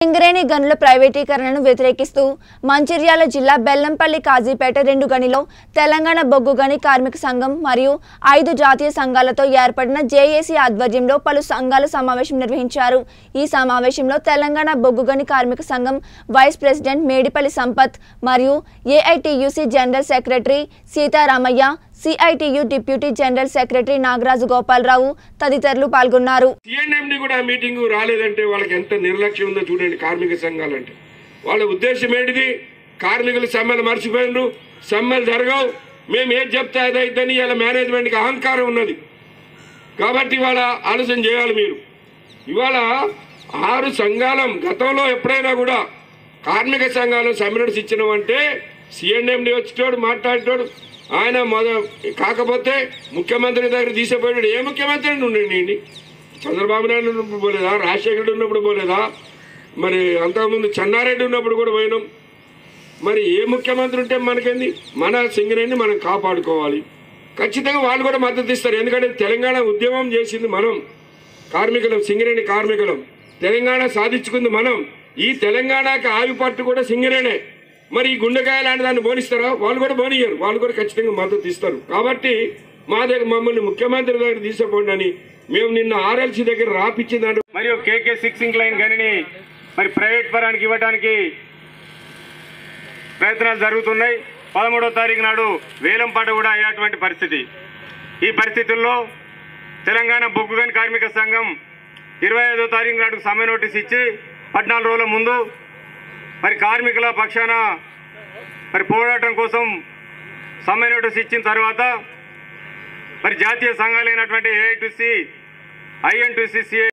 సింగరేణి గనుల ప్రైవేటీకరణను వ్యతిరేకిస్తూ మంచిర్యాల జిల్లా బెల్లంపల్లి కాజీపేట రెండు గనిలో తెలంగాణ బొగ్గు గని కార్మిక సంఘం మరియు ఐదు జాతీయ సంఘాలతో ఏర్పడిన జేఏసీ ఆధ్వర్యంలో పలు సంఘాల సమావేశం నిర్వహించారు ఈ సమావేశంలో తెలంగాణ బొగ్గు గని కార్మిక సంఘం వైస్ ప్రెసిడెంట్ మేడిపల్లి సంపత్ మరియు AITUC general secretary Sitaramaiah CITU deputy general secretary Nagaraju Gopalarao తదితరులు పాల్గొన్నారు సిఎన్ఎండి కూడా ఆ మీటింగ్ రాలేదంటే వాళ్ళకి ఎంత నిర్లక్ష్యం ఉందో చూడండి కార్మిక సంఘాలంటే వాళ్ళ ఉద్దేశం ఏంటిది కార్మికులు సమ్మెలు మర్చిపోయినరు సమ్మెలు జరగవు మేము ఏది చెప్తే అదైద్దని ఇలా మేనేజ్మెంట్కి అహంకారం ఉన్నది కాబట్టి ఇవాళ ఆలోచన చేయాలి మీరు ఇవాళ ఆరు సంఘాలం గతంలో ఎప్పుడైనా కూడా కార్మిక సంఘాలు సమ్మె నోటీస్ ఇచ్చినామంటే సిఎన్ఎండి వచ్చేటోడు మాట్లాడేటోడు ఆయన మొద కాకపోతే ముఖ్యమంత్రి దగ్గర తీసిపోయాడు ఏ ముఖ్యమంత్రి ఉండండి చంద్రబాబు నాయుడు ఉన్నప్పుడు పోలేదా రాజశేఖర రెడ్డి ఉన్నప్పుడు పోలేదా మరి అంతకుముందు చెన్నారెడ్డి ఉన్నప్పుడు కూడా పోయినాం మరి ఏ ముఖ్యమంత్రి ఉంటే మనకేంది మన సింగరేణిని మనం కాపాడుకోవాలి ఖచ్చితంగా వాళ్ళు కూడా మద్దతు ఇస్తారు ఎందుకంటే తెలంగాణ ఉద్యమం చేసింది మనం కార్మికులం సింగరేణి కార్మికులం తెలంగాణ సాధించుకుంది మనం ఈ తెలంగాణకి ఆవి పట్టు కూడా సింగరేణే మరి ఈ గుండెకాయ లాంటి దాన్ని బోనిస్తారా వాళ్ళు కూడా బోనియ్యరు వాళ్ళు కూడా ఖచ్చితంగా మద్దతు ఇస్తారు కాబట్టి మా దగ్గర మమ్మల్ని ముఖ్యమంత్రి దగ్గర తీసుకోండి అని మేము నిన్న ఆర్ఎల్సీ దగ్గర రాపిచ్చిందంటే మరియు కేకే సిక్స్ ఇంక్లైన్ గనిని మరి ప్రైవేట్ పరానికి ఇవ్వడానికి ప్రయత్నాలు జరుగుతున్నాయి పదమూడవ తారీఖు నాడు వేలంపాట కూడా అయ్యేటువంటి పరిస్థితి ఈ పరిస్థితుల్లో తెలంగాణ బొగ్గు గని కార్మిక సంఘం ఇరవై ఐదో తారీఖు నాడు సమ్మె నోటీస్ ఇచ్చి పద్నాలుగు రోజుల ముందు మరి కార్మికుల పక్షాన మరి పోరాటం కోసం సమ్మె నోటీస్ ఇచ్చిన తర్వాత మరి జాతీయ సంఘాలైనటువంటి ఏఐటిసి ఐఎన్టీసీ